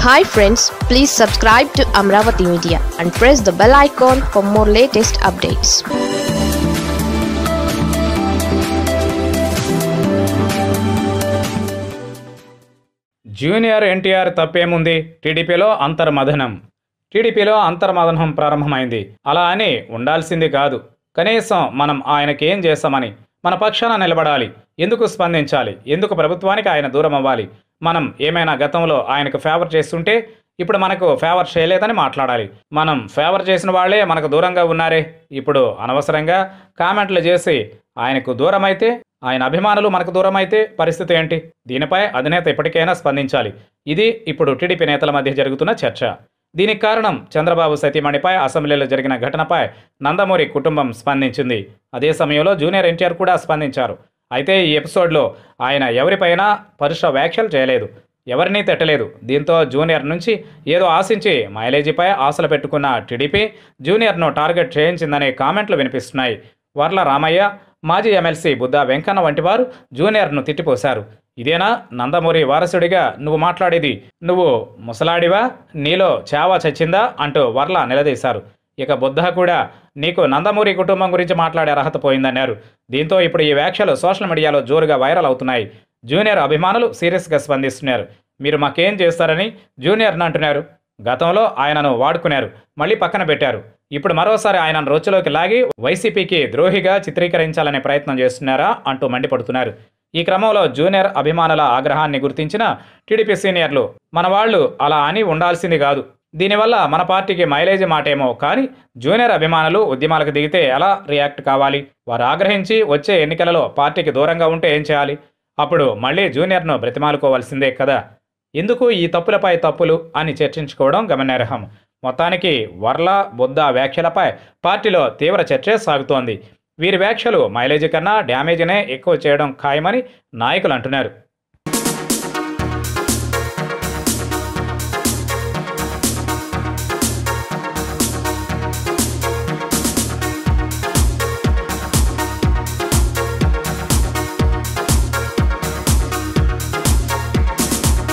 hi friends please subscribe to Amaravati media and press the bell icon for more latest updates junior NTR తప్పేముంది టీడీపీలో అంతర్మథనం టీడీపీలో అంతర్మథనం ప్రారంభమైంది అలా అని ఉండాల్సింది కాదు కనీసం మనం ఆయనకేం చేస్తామని మన పక్షాన నిలబడాలి ఎందుకు స్పందించాలి ఎందుకు ప్రభుత్వానికి ఆయన దూరం అవ్వాలి మనం ఏమైనా గతంలో ఆయనకు ఫేవర్ చేస్తుంటే ఇప్పుడు మనకు ఫేవర్ చేయలేదని మాట్లాడాలి మనం ఫేవర్ చేసిన వాళ్ళే మనకు దూరంగా ఉన్నారే ఇప్పుడు అనవసరంగా కామెంట్లు చేసి ఆయనకు దూరం అయితే ఆయన అభిమానులు మనకు దూరం అయితే పరిస్థితి ఏంటి దీనిపై అధినేత ఇప్పటికైనా స్పందించాలి ఇది ఇప్పుడు టీడీపీ నేతల మధ్య జరుగుతున్న చర్చ దీనికి కారణం చంద్రబాబు సతీమణిపై అసెంబ్లీలో జరిగిన ఘటనపై నందమూరి కుటుంబం స్పందించింది అదే సమయంలో జూనియర్ ఎన్టీఆర్ కూడా స్పందించారు అయితే ఈ ఎపిసోడ్లో ఆయన ఎవరిపైనా పరుష వ్యాఖ్యలు చేయలేదు ఎవరినీ తిట్టలేదు దీంతో జూనియర్ నుంచి ఏదో ఆశించి మైలేజీపై ఆశలు పెట్టుకున్న టీడీపీ జూనియర్ను టార్గెట్ చేయించిందనే కామెంట్లు వినిపిస్తున్నాయి వర్ల రామయ్య మాజీ ఎమ్మెల్సీ బుద్ధా వెంకన్న వంటి వారు జూనియర్ను తిట్టిపోశారు ఇదేనా నందమూరి వారసుడిగా నువ్వు మాట్లాడేది నువ్వు ముసలాడివా నీలో చావా చచ్చిందా అంటూ వర్ల నిలదీశారు ఇక బుద్ధ కూడా నీకు నందమూరి కుటుంబం గురించి మాట్లాడే అర్హత పోయిందన్నారు దీంతో ఇప్పుడు ఈ వ్యాఖ్యలు సోషల్ మీడియాలో జోరుగా వైరల్ అవుతున్నాయి జూనియర్ అభిమానులు సీరియస్గా స్పందిస్తున్నారు మీరు మాకేం చేస్తారని జూనియర్ని అంటున్నారు గతంలో ఆయనను వాడుకున్నారు మళ్ళీ పక్కన పెట్టారు ఇప్పుడు మరోసారి ఆయనను రొచ్చులోకి లాగి వైసీపీకి ద్రోహిగా చిత్రీకరించాలనే ప్రయత్నం చేస్తున్నారా అంటూ మండిపడుతున్నారు ఈ క్రమంలో జూనియర్ అభిమానుల ఆగ్రహాన్ని గుర్తించిన టీడీపీ సీనియర్లు మన వాళ్ళు అలా అని ఉండాల్సింది కాదు దీనివల్ల మన పార్టీకి మైలేజ్ మాటేమో కానీ జూనియర్ అభిమానులు ఉద్యమాలకు దిగితే ఎలా రియాక్ట్ కావాలి వారు ఆగ్రహించి వచ్చే ఎన్నికలలో పార్టీకి దూరంగా ఉంటే ఏం చేయాలి అప్పుడు మళ్ళీ జూనియర్ను బ్రతిమాలుకోవాల్సిందే కదా ఎందుకు ఈ తప్పులపై తప్పులు అని చర్చించుకోవడం గమనార్హం మొత్తానికి వర్ల బుద్ధ వ్యాఖ్యలపై పార్టీలో తీవ్ర చర్చ సాగుతోంది వీరి వ్యాఖ్యలు మైలేజీ కన్నా డ్యామేజీనే ఎక్కువ చేయడం ఖాయమని నాయకులు అంటున్నారు